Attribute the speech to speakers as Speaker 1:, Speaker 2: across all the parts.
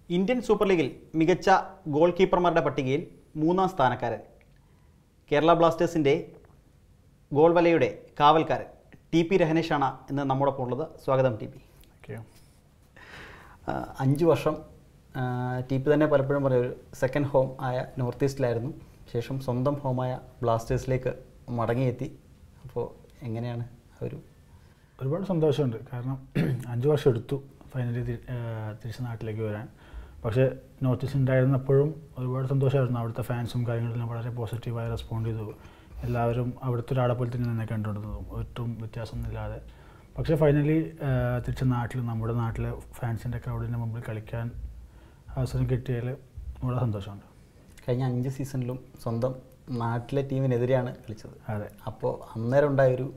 Speaker 1: Indian super ലീഗിൽ മികച്ച goal കീപ്പർമാരുടെ പട്ടികയിൽ മൂന്നാം സ്ഥാനക്കാരൻ കേരള ബ്ലാസ്റ്റേഴ്സിൻ്റെ ഗോൾ വലയുടെ കാവൽക്കാരൻ ടി പി രഹനേഷാണ് ഇന്ന് നമ്മോടൊപ്പം ഉള്ളത് സ്വാഗതം ടി പി
Speaker 2: ഓക്കെ
Speaker 1: അഞ്ച് വർഷം ടി പി തന്നെ പലപ്പോഴും പറയും ഒരു സെക്കൻഡ് ഹോം ആയ നോർത്ത് ഈസ്റ്റിലായിരുന്നു ശേഷം സ്വന്തം ഹോമായ ബ്ലാസ്റ്റേഴ്സിലേക്ക് മടങ്ങിയെത്തി അപ്പോൾ എങ്ങനെയാണ് ആ ഒരു
Speaker 2: ഒരുപാട് സന്തോഷമുണ്ട് കാരണം അഞ്ച് വർഷം എടുത്തു ഫൈനലി തിരിച്ച് നാട്ടിലേക്ക് വരാൻ പക്ഷേ നോർത്ത് ഈസ്റ്റ് ഉണ്ടായിരുന്നപ്പോഴും ഒരുപാട് സന്തോഷമായിരുന്നു അവിടുത്തെ ഫാൻസും കാര്യങ്ങളെല്ലാം വളരെ പോസിറ്റീവായി റെസ്പോണ്ട് ചെയ്തു എല്ലാവരും അവിടുത്തെ ഒരാളെ പോലെ തന്നെ എന്നെ കണ്ടുകൊണ്ടിരുന്നതും ഒട്ടും വ്യത്യാസമൊന്നുമില്ലാതെ പക്ഷേ ഫൈനലി തിരിച്ച് നാട്ടിൽ നമ്മുടെ നാട്ടിലെ ഫാൻസിൻ്റെ ക്രൗഡിൻ്റെ മുമ്പിൽ കളിക്കാൻ അവസരം കിട്ടിയതിൽ വളരെ സന്തോഷമുണ്ട്
Speaker 1: കഴിഞ്ഞ അഞ്ച് സീസണിലും സ്വന്തം നാട്ടിലെ ടീമിനെതിരെയാണ് കളിച്ചത്
Speaker 2: അതെ
Speaker 1: അപ്പോൾ അന്നേരം ഉണ്ടായൊരു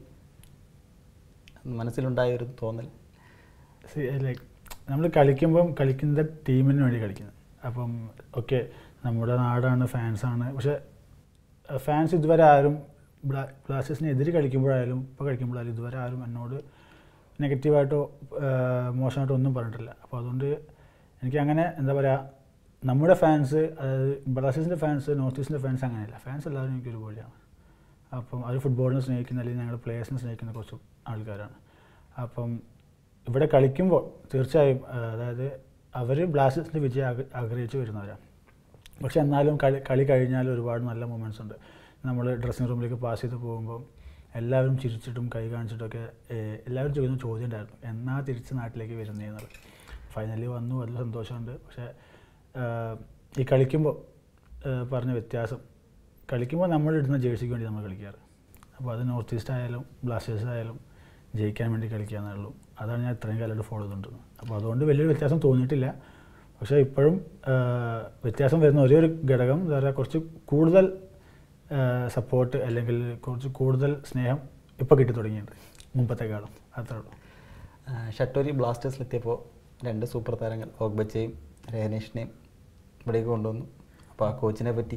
Speaker 1: മനസ്സിലുണ്ടായൊരു തോന്നൽ
Speaker 2: ലൈക്ക് നമ്മൾ കളിക്കുമ്പം കളിക്കുന്ന ടീമിന് വേണ്ടി കളിക്കുന്നത് അപ്പം ഓക്കെ നമ്മുടെ നാടാണ് ഫാൻസാണ് പക്ഷേ ഫാൻസ് ഇതുവരെ ആരും ബ്ലാ- ബ്ലാസ്റ്റേഴ്സിന് എതിരെ കളിക്കുമ്പോഴായാലും ഇപ്പോൾ കളിക്കുമ്പോഴായാലും ഇതുവരെ ആരും എന്നോട് നെഗറ്റീവായിട്ടോ മോശമായിട്ടോ ഒന്നും പറഞ്ഞിട്ടില്ല അപ്പോൾ അതുകൊണ്ട് എനിക്ക് അങ്ങനെ എന്താ പറയുക നമ്മുടെ ഫാൻസ് അതായത് ബ്ലാസ്റ്റേഴ്സിൻ്റെ ഫാൻസ് നോർത്ത് ഈസ്റ്റിൻ്റെ ഫാൻസ് അങ്ങനെയല്ല ഫാൻസ് എല്ലാവരും എനിക്ക് ഒരുപോലെയാണ് അപ്പം അവർ ഫുട്ബോളിനെ സ്നേഹിക്കുന്ന അല്ലെങ്കിൽ ഞങ്ങളുടെ പ്ലേയേഴ്സിനെ സ്നേഹിക്കുന്ന കുറച്ച് ആൾക്കാരാണ് അപ്പം ഇവിടെ കളിക്കുമ്പോൾ തീർച്ചയായും ആ, അതായത് അവർ ബ്ലാസ്റ്റേഴ്സിൻ്റെ വിജയം ആഗ്ര- ആഗ്രഹിച്ച് വരുന്നവരാണ് പക്ഷെ എന്നാലും കളി കളി കഴിഞ്ഞാൽ ഒരുപാട് നല്ല മൊമെൻറ്റ്സ് ഉണ്ട് നമ്മൾ ഡ്രസ്സിംഗ് റൂമിലേക്ക് പാസ് ചെയ്ത് പോകുമ്പോൾ എല്ലാവരും ചിരിച്ചിട്ടും കൈ കാണിച്ചിട്ടൊക്കെ ഏഹ്, എല്ലാവരും ചോദിക്കുന്ന ചോദ്യം ഉണ്ടായിരുന്നു എന്നാ തിരിച്ച് നാട്ടിലേക്ക് വരുന്നതെന്നുള്ളത് ഫൈനലി വന്നു അതിൽ സന്തോഷമുണ്ട് പക്ഷേ ആഹ്, ഈ കളിക്കുമ്പോൾ ആഹ്, പറഞ്ഞ വ്യത്യാസം കളിക്കുമ്പോൾ നമ്മൾ ഇടുന്ന ജേഴ്സിക്ക് വേണ്ടി നമ്മൾ കളിക്കാറ് അപ്പോൾ അത് നോർത്ത് ഈസ്റ്റ് ആയാലും ബ്ലാസ്റ്റേഴ്സ് ആയാലും ജയിക്കാൻ വേണ്ടി കളിക്കുക എന്നുള്ളൂ അതാണ് ഞാൻ ഇത്രയും കാലമായിട്ട് ഫോളോ ചെയ്തുകൊണ്ടിരുന്നത് അപ്പോൾ അതുകൊണ്ട് വലിയൊരു വ്യത്യാസം തോന്നിയിട്ടില്ല പക്ഷേ ഇപ്പോഴും ആഹ്, വ്യത്യാസം വരുന്ന ഒരേ ഒരു ഘടകം എന്താ പറയുക കുറച്ച് കൂടുതൽ സപ്പോർട്ട് അല്ലെങ്കിൽ കുറച്ച് കൂടുതൽ സ്നേഹം ഇപ്പോൾ കിട്ടി തുടങ്ങിയിട്ടുണ്ട് മുമ്പത്തെക്കാളും അത്രേ ഉള്ളൂ
Speaker 1: ആ, ഷട്ടോരി ബ്ലാസ്റ്റേഴ്സിലെത്തിയപ്പോൾ രണ്ട് സൂപ്പർ താരങ്ങൾ ഓഗ്ബച്ചയും രഹനേഷിനെയും ഇവിടേക്ക് കൊണ്ടുവന്നു അപ്പോൾ ആ കോച്ചിനെ പറ്റി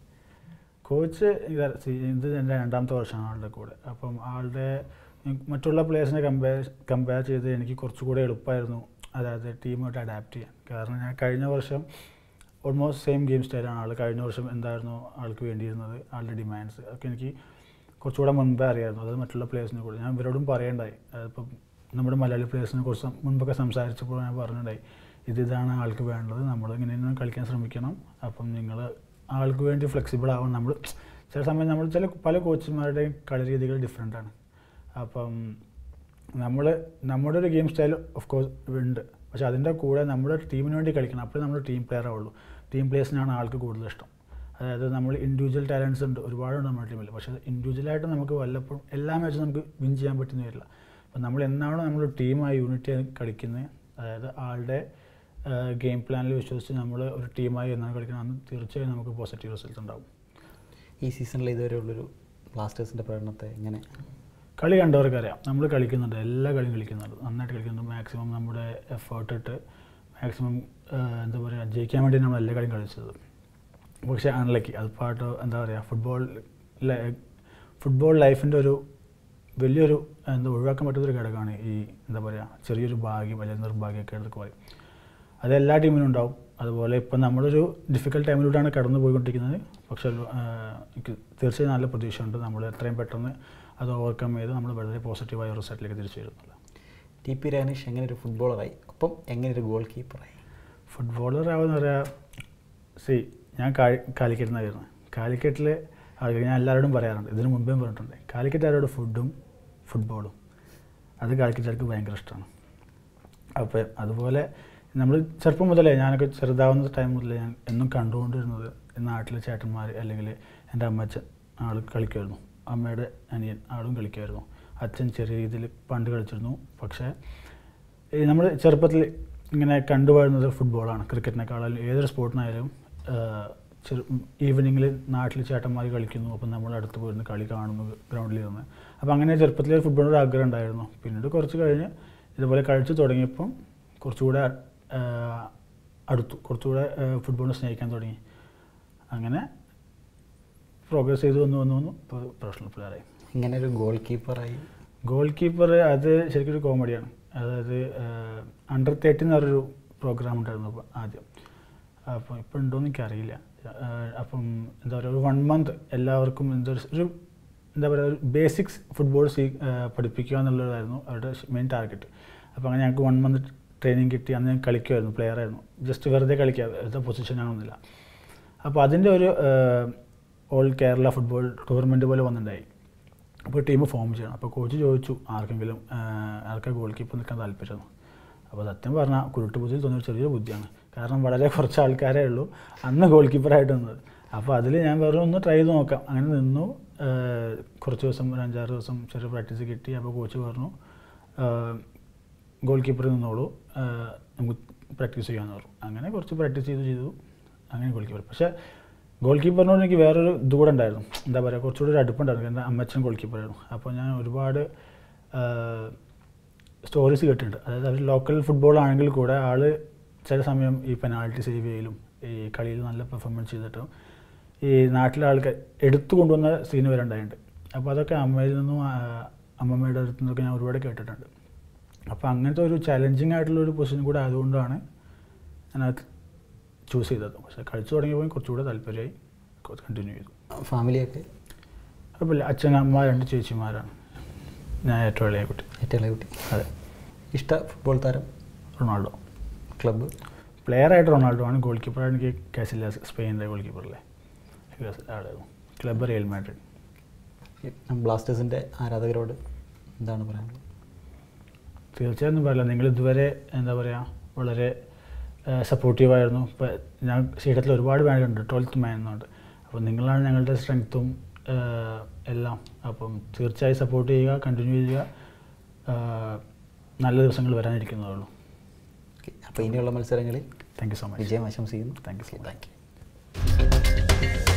Speaker 2: കോച്ച് ഇത് സി- ഇത് എൻ്റെ രണ്ടാമത്തെ വർഷമാണ് ആളുടെ കൂടെ അപ്പം ആളുടെ മറ്റുള്ള പ്ലേയേഴ്സിനെ കമ്പയർ കമ്പയർ ചെയ്ത് എനിക്ക് കുറച്ചുകൂടെ എളുപ്പമായിരുന്നു അതായത് ടീമായിട്ട് അഡാപ്റ്റ് ചെയ്യാൻ കാരണം ഞാൻ കഴിഞ്ഞ വർഷം ഓൾമോസ്റ്റ് സെയിം ഗെയിം സ്റ്റൈലാണ് ആൾ കഴിഞ്ഞ വർഷം എന്തായിരുന്നു ആൾക്ക് വേണ്ടിയിരുന്നത് ആളുടെ ഡിമാൻഡ്സ് ഒക്കെ എനിക്ക് കുറച്ചുകൂടെ മുൻപേ അറിയായിരുന്നു അത് മറ്റുള്ള പ്ലേയേഴ്സിനെ കൂടെ ഞാൻ ഇവരോടും പറയണ്ടായി അതിപ്പം നമ്മുടെ മലയാളി പ്ലേയേഴ്സിനെ കുറിച്ച് മുൻപൊക്കെ സംസാരിച്ചപ്പോൾ ഞാൻ പറഞ്ഞിട്ടുണ്ടായി ഇത് ഇതാണ് ആൾക്ക് വേണ്ടത് നമ്മൾ ഇങ്ങനെ കളിക്കാൻ ശ്രമിക്കണം അപ്പം നിങ്ങൾ ആൾക്ക് വേണ്ടി ഫ്ലെക്സിബിൾ ആവണം നമ്മൾ ചില സമയം നമ്മൾ ചില പല കോച്ചുമാരുടെയും കളി രീതികൾ ഡിഫറെൻ്റ് ആണ് അപ്പം നമ്മൾ നമ്മുടെ ഒരു ഗെയിം സ്റ്റൈൽ ഓഫ് കോഴ്സ് ഉണ്ട് പക്ഷെ അതിൻ്റെ കൂടെ നമ്മുടെ ടീമിന് വേണ്ടി കളിക്കണം അപ്പോഴേ നമ്മൾ ടീം പ്ലെയർ ആവുള്ളൂ ടീം പ്ലേയേഴ്സിനാണ് ആൾക്ക് കൂടുതൽ ഇഷ്ടം അതായത് നമ്മൾ ഇൻഡിവിജ്വൽ ടാലൻസ് ഉണ്ട് ഒരുപാടുണ്ട് നമ്മുടെ ടീമിൽ പക്ഷേ ഇൻഡിവിജ്വലായിട്ട് നമുക്ക് വല്ലപ്പോഴും എല്ലാ മാച്ചും നമുക്ക് വിൻ ചെയ്യാൻ പറ്റുന്ന വരില്ല അപ്പം നമ്മൾ എന്നാണോ നമ്മൾ ടീമായി യൂണിറ്റി കളിക്കുന്നത് അതായത് ആളുടെ ഗെയിം പ്ലാനിൽ വിശ്വസിച്ച് നമ്മൾ ഒരു ടീമായി എന്നാണ് കളിക്കുന്നത് അന്ന് തീർച്ചയായും നമുക്ക് പോസിറ്റീവ് റിസൾട്ട് ഉണ്ടാവും
Speaker 1: ഈ സീസണിൽ ഇതുവരെയുള്ളൊരു ബ്ലാസ്റ്റേഴ്സിൻ്റെ പ്രകടനത്തെ എങ്ങനെ
Speaker 2: കളി കണ്ടവർക്കറിയാം നമ്മൾ കളിക്കുന്നുണ്ട് എല്ലാ കളിയും കളിക്കുന്നുണ്ട് നന്നായിട്ട് കളിക്കുന്നുണ്ട് മാക്സിമം നമ്മുടെ എഫേർട്ട് ഇട്ട് മാക്സിമം എന്താ പറയുക ജയിക്കാൻ വേണ്ടി നമ്മൾ എല്ലാ കളിയും കളിച്ചത് പക്ഷേ അൺലക്കി അത് പാട്ട് എന്താ പറയുക ഫുട്ബോൾ ഫുട്ബോൾ ലൈഫിൻ്റെ ഒരു വലിയൊരു എന്താ ഒഴിവാക്കാൻ പറ്റാത്തൊരു ഘടകമാണ് ഈ എന്താ പറയുക ചെറിയൊരു ഭാഗ്യം അല്ലെങ്കിൽ നിർഭാഗ്യമൊക്കെ എടുത്ത് പറയും അത് എല്ലാ ടീമിനും ഉണ്ടാവും അതുപോലെ ഇപ്പം നമ്മളൊരു ഡിഫിക്കൽട്ട് ടൈമിലൂടെയാണ് കടന്നു പോയിക്കൊണ്ടിരിക്കുന്നത് പക്ഷേ ആ, എനിക്ക് തീർച്ചയായും നല്ല പ്രതീക്ഷയുണ്ട് നമ്മൾ എത്രയും പെട്ടെന്ന് അത് ഓവർകം ചെയ്ത് നമ്മൾ വളരെ പോസിറ്റീവായ റിസൾട്ടിലേക്ക് തിരിച്ചു വരുന്നില്ല
Speaker 1: ടി പി രഹനേഷ് എങ്ങനെ ഒരു ഫുട്ബോളറായി ഒപ്പം എങ്ങനെ ഒരു ഗോൾ കീപ്പറായി
Speaker 2: ഫുട്ബോളർ ആവുന്ന പറയാ സി ഞാൻ കാ- കാലിക്കറ്റിൽ വരുന്നത് കാലിക്കറ്റിൽ ആൾക്കാർ ഞാൻ എല്ലാവരോടും പറയാറുണ്ട് ഇതിന് മുമ്പേ പറഞ്ഞിട്ടുണ്ട് കാലിക്കറ്റുകാരോട് ഫുഡും ഫുട്ബോളും അത് കാലിക്കറ്റുകാർക്ക് ഭയങ്കര ഇഷ്ടമാണ് അപ്പോൾ അതുപോലെ നമ്മൾ ചെറുപ്പം മുതലേ ഞാനൊക്കെ ചെറുതാവുന്ന ടൈം മുതലേ ഞാൻ എന്നും കണ്ടുകൊണ്ടിരുന്നത് നാട്ടിലെ ചേട്ടന്മാർ അല്ലെങ്കിൽ എൻ്റെ അമ്മച്ചൻ ആൾ കളിക്കുമായിരുന്നു അമ്മയുടെ അനിയൻ ആളും കളിക്കുമായിരുന്നു അച്ഛൻ ചെറിയ രീതിയിൽ പണ്ട് കളിച്ചിരുന്നു പക്ഷേ ഈ നമ്മൾ ചെറുപ്പത്തിൽ ഇങ്ങനെ കണ്ടുവരുന്നത് ഫുട്ബോളാണ് ക്രിക്കറ്റിനേക്കാളും ഏതൊരു സ്പോർട്ടിനായാലും ചെറു ഈവനിങ്ങിൽ നാട്ടിൽ ചേട്ടന്മാർ കളിക്കുന്നു അപ്പം നമ്മൾ അടുത്ത് പോയിരുന്ന് കളി കാണുന്നു ഗ്രൗണ്ടിൽ ഇരുന്ന് അപ്പോൾ അങ്ങനെ ചെറുപ്പത്തിൽ ഫുട്ബോളിനൊരു ആഗ്രഹം ഉണ്ടായിരുന്നു പിന്നീട് കുറച്ച് കഴിഞ്ഞ് ഇതുപോലെ കളിച്ച് തുടങ്ങിയപ്പം കുറച്ചുകൂടെ ആ, അടുത്തു കുറച്ചുകൂടെ ഫുട്ബോളിനെ സ്നേഹിക്കാൻ തുടങ്ങി അങ്ങനെ പ്രോഗ്രസ് ചെയ്ത് വന്നു വന്നു വന്നു ഇപ്പോൾ പ്രൊഫഷണൽ പ്ലെയറായി
Speaker 1: ഇങ്ങനെ ഒരു ഗോൾ കീപ്പറായി
Speaker 2: ഗോൾ കീപ്പർ അത് ശരിക്കും ഒരു കോമഡിയാണ് അതായത് അണ്ടർ തേർട്ടി എന്ന് പറഞ്ഞൊരു പ്രോഗ്രാം ഉണ്ടായിരുന്നു അപ്പോൾ ആദ്യം അപ്പോൾ ഇപ്പോൾ ഉണ്ടോയെന്ന് എനിക്കറിയില്ല ആഹ് അപ്പം എന്താ പറയുക ഒരു വൺ മന്ത് എല്ലാവർക്കും എന്താ ഒരു- ഒരു എന്താ പറയുക ഒരു ബേസിക്സ് ഫുട്ബോൾ സീ ആഹ് പഠിപ്പിക്കുക എന്നുള്ളതായിരുന്നു അവരുടെ മെയിൻ ടാർഗറ്റ് അപ്പോൾ അങ്ങനെ ഞങ്ങൾക്ക് വൺ മന്ത് ട്രെയിനിങ് കിട്ടി അന്ന് ഞാൻ കളിക്കുമായിരുന്നു പ്ലെയർ ആയിരുന്നു ജസ്റ്റ് വെറുതെ കളിക്കുക വെറുതെ പൊസിഷനാണെന്നില്ല അപ്പോൾ അതിൻ്റെ ഒരു ഓൾ കേരള ഫുട്ബോൾ ടൂർണമെൻറ്റ് പോലെ വന്നിട്ടുണ്ടായി അപ്പോൾ ടീം ഫോം ചെയ്യണം അപ്പോൾ കോച്ച് ചോദിച്ചു ആർക്കെങ്കിലും ആഹ് ആർക്കാ ഗോൾ കീപ്പർ നിൽക്കാൻ താല്പര്യം അപ്പോൾ സത്യം പറഞ്ഞാൽ കുരുട്ട് ബുദ്ധിയിൽ തോന്നിയ ചെറിയൊരു ബുദ്ധിയാണ് കാരണം വളരെ കുറച്ച് ആൾക്കാരേ ഉള്ളൂ അന്ന് ഗോൾ കീപ്പറായിട്ട് നിന്നത് അപ്പോൾ അതിൽ ഞാൻ വെറും ഒന്ന് ട്രൈ ചെയ്ത് നോക്കാം അങ്ങനെ നിന്നു ആഹ് കുറച്ച് ദിവസം ഒരു അഞ്ചാറ് ദിവസം ചെറിയ പ്രാക്ടീസ് കിട്ടി അപ്പോൾ കോച്ച് പറഞ്ഞു ഗോൾ കീപ്പർ നിന്നോളൂ ആഹ് നമുക്ക് പ്രാക്ടീസ് ചെയ്യാമെന്ന് പറഞ്ഞു അങ്ങനെ കുറച്ച് പ്രാക്ടീസ് ചെയ്തു ചെയ്തു അങ്ങനെ ഗോൾ കീപ്പർ പക്ഷേ ഗോൾ കീപ്പറിനോട് എനിക്ക് വേറൊരു ഇത് കൂടെ ഉണ്ടായിരുന്നു എന്താ പറയുക കുറച്ചുകൂടി ഒരു അടുപ്പുണ്ടായിരുന്നു എൻ്റെ അമ്മച്ചൻ ഗോൾ കീപ്പറായിരുന്നു അപ്പോൾ ഞാൻ ഒരുപാട് സ്റ്റോറീസ് കേട്ടിട്ടുണ്ട് അതായത് അവർ ലോക്കൽ ഫുട്ബോൾ ആണെങ്കിൽ കൂടെ ആൾ ചില സമയം ഈ പെനാൾട്ടി സേവ് ചെയ്യലും ഈ കളിയിൽ നല്ല പെർഫോമൻസ് ചെയ്തിട്ടും ഈ നാട്ടിലെ ആൾക്കാർ എടുത്തു കൊണ്ടുവന്ന സീന് വരെ ഉണ്ടായിട്ടുണ്ട് അപ്പോൾ അതൊക്കെ അമ്മയിൽ നിന്നും ആ, അമ്മമ്മയുടെ അടുത്തു നിന്നൊക്കെ ഞാൻ ഒരുപാട് കേട്ടിട്ടുണ്ട് അപ്പോൾ അങ്ങനത്തെ ഒരു ചലഞ്ചിങ് ആയിട്ടുള്ള ഒരു പൊസിഷൻ കൂടെ ആയതുകൊണ്ടാണ് ഞാനത് ചൂസ് ചെയ്തത് പക്ഷേ കളിച്ചു തുടങ്ങിയപ്പോൾ കുറച്ചുകൂടെ താല്പര്യമായി കണ്ടിന്യൂ ചെയ്തു
Speaker 1: ഫാമിലിയൊക്കെ
Speaker 2: കുഴപ്പമില്ല അച്ഛൻ അമ്മ രണ്ട് ചേച്ചിമാരാണ് ഞാൻ ഏറ്റവും ഇളയ കുട്ടി
Speaker 1: ഏറ്റവും ഇളയ കുട്ടി
Speaker 2: അതെ
Speaker 1: ഇഷ്ട ഫുട്ബോൾ താരം
Speaker 2: റൊണാൾഡോ
Speaker 1: ക്ലബ്ബ്
Speaker 2: പ്ലെയർ ആയിട്ട് റൊണാൾഡോ ആണ് ഗോൾ കീപ്പറാണ് എനിക്ക് കാസില്ല സ്പെയിനിലെ ഗോൾ കീപ്പറല്ലേ ആളായിരുന്നു ക്ലബ്ബ് റിയൽ മാഡ്രിഡ്
Speaker 1: ബ്ലാസ്റ്റേഴ്സിൻ്റെ ആരാധകരോട് എന്താണ് പറയാനുള്ളത്
Speaker 2: തീർച്ചയായും പറയില്ല നിങ്ങൾ ഇതുവരെ എന്താ പറയുക വളരെ സപ്പോർട്ടീവായിരുന്നു ഇപ്പം ഞാൻ സ്റ്റേഡിയത്തിൽ ഒരുപാട് ബാൻഡുണ്ട് ട്വൽത്ത് മാൻ എന്നുണ്ട് അപ്പോൾ നിങ്ങളാണ് ഞങ്ങളുടെ സ്ട്രെങ്ത്തും എല്ലാം അപ്പം തീർച്ചയായും സപ്പോർട്ട് ചെയ്യുക കണ്ടിന്യൂ ചെയ്യുക ആ, നല്ല ദിവസങ്ങൾ വരാനിരിക്കുന്നതേ ഉള്ളൂ
Speaker 1: ഓക്കെ അപ്പോൾ ഇനിയുള്ള മത്സരങ്ങളിൽ
Speaker 2: താങ്ക് യു സോ മച്ച്
Speaker 1: വിജയം ആശംസിക്കുന്നു
Speaker 2: thank you so much
Speaker 1: thank U